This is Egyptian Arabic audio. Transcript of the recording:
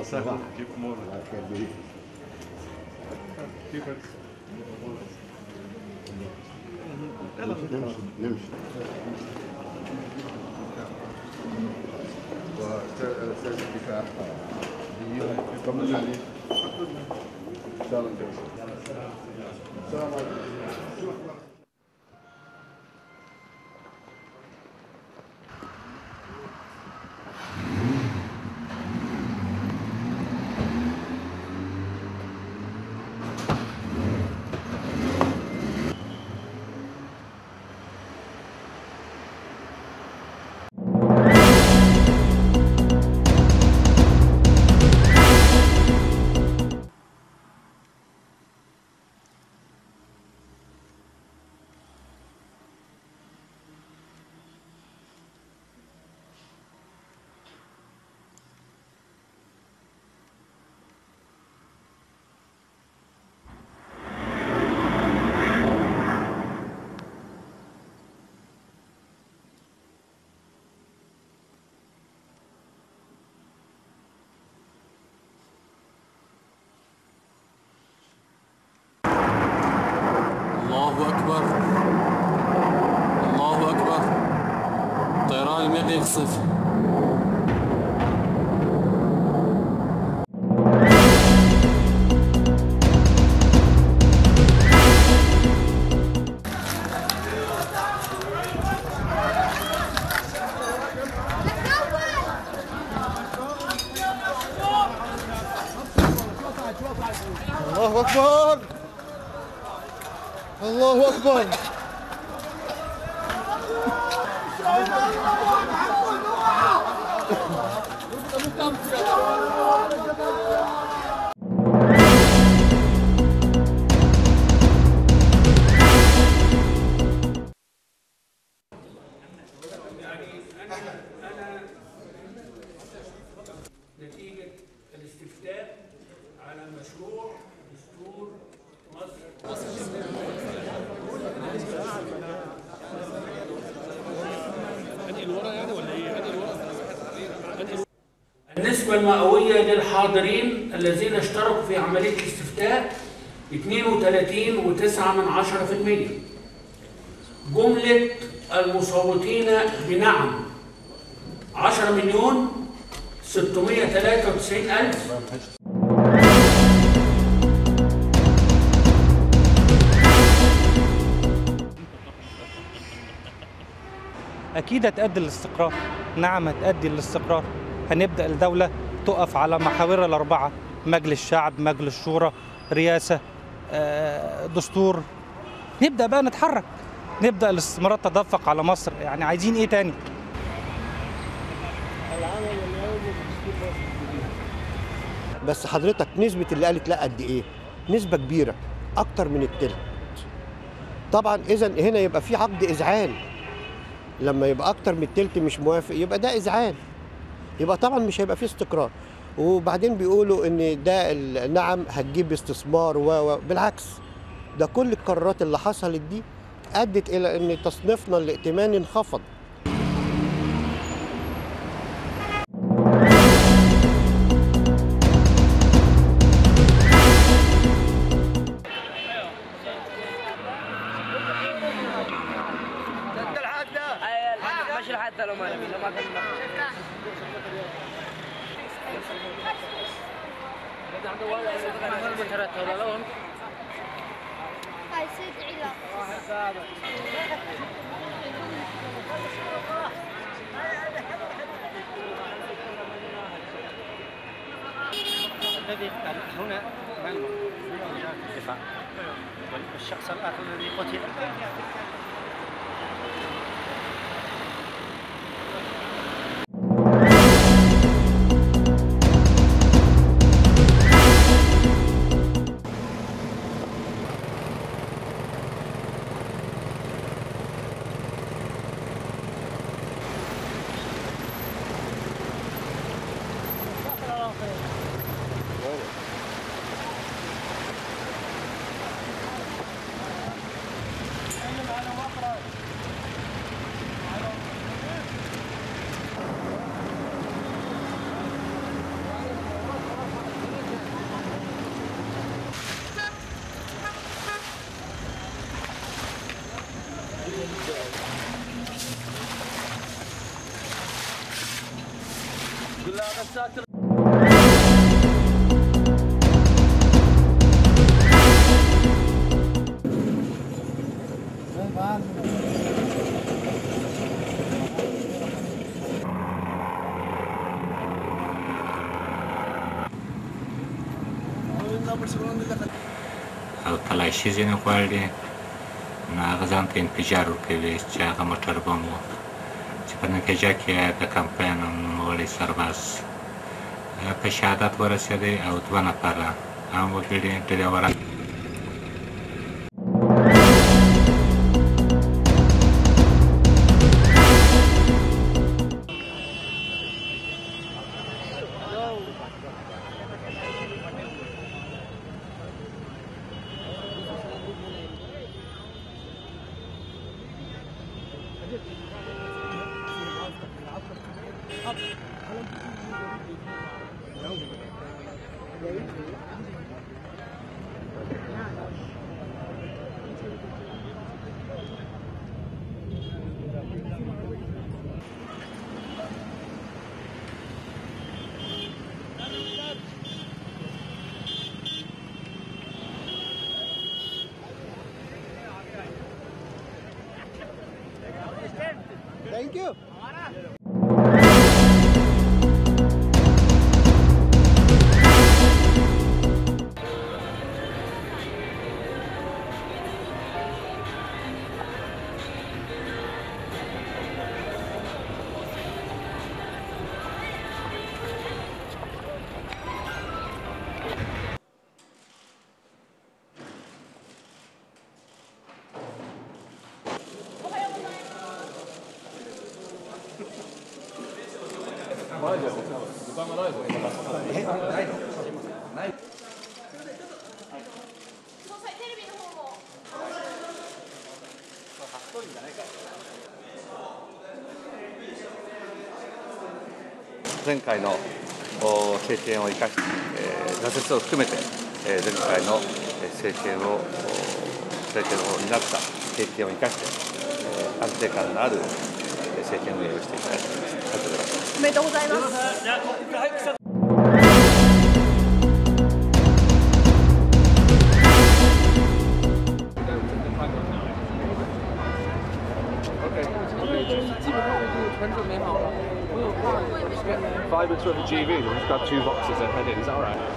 وسهلا كيف امورك؟ كيفك؟ نمشي نمشي واستاذ الدفاع طمنا عليك ان شاء الله نجوز السلام عليكم الله أكبر الله أكبر طيران المريخ يقصف الله اكبر الله اكبر نتيجة الاستفتاء على مشروع دستور مصر النسبة المئوية للحاضرين الذين اشتركوا في عملية الاستفتاء 32.9 من عشرة في المية جملة المصوتين بنعم 10 مليون 693 ألف اكيد هتؤدي للاستقرار نعم هتؤدي للاستقرار هنبدا الدوله تقف على محاورها الاربعه مجلس شعب مجلس شورى رئاسه آه، دستور نبدا بقى نتحرك نبدا الاستثمارات تدفق على مصر يعني عايزين ايه تاني بس حضرتك نسبة اللي قالت لا قد ايه؟ نسبة كبيرة أكتر من التلت. طبعا إذا هنا يبقى في عقد إذعان. لما يبقى أكتر من التلت مش موافق يبقى ده إذعان. يبقى طبعا مش هيبقى في استقرار. وبعدين بيقولوا إن ده النعم هتجيب استثمار و و- بالعكس ده كل القرارات اللي حصلت دي أدت إلى إن تصنيفنا الائتماني انخفض. ماشي لحتى لو ما نبي لو ما كان هاي سيد علاقة الذي هنا من الدفاع والشخص الاخر الذي قتل او تلاشي ځینې غواړي نو هغه ځان ته انفجار ورکوي چې هغه موټر بم و چې په نتیجه کې د کمپاین نوموړی سرباز په شهادت ورسېدی او دوه نفره هم وګړي ډریوران Thank you. Thank 前回のお経験を生かして、えー挫折を含めて、えー前回のえー政権をお政権を担った経験を生かして、えー安定感のあるえー政権運営をしていきたいと思います。ありがとうございます。 おめでとうございます。 Five minutes worth of GV, we've got two boxes ahead in, is that alright?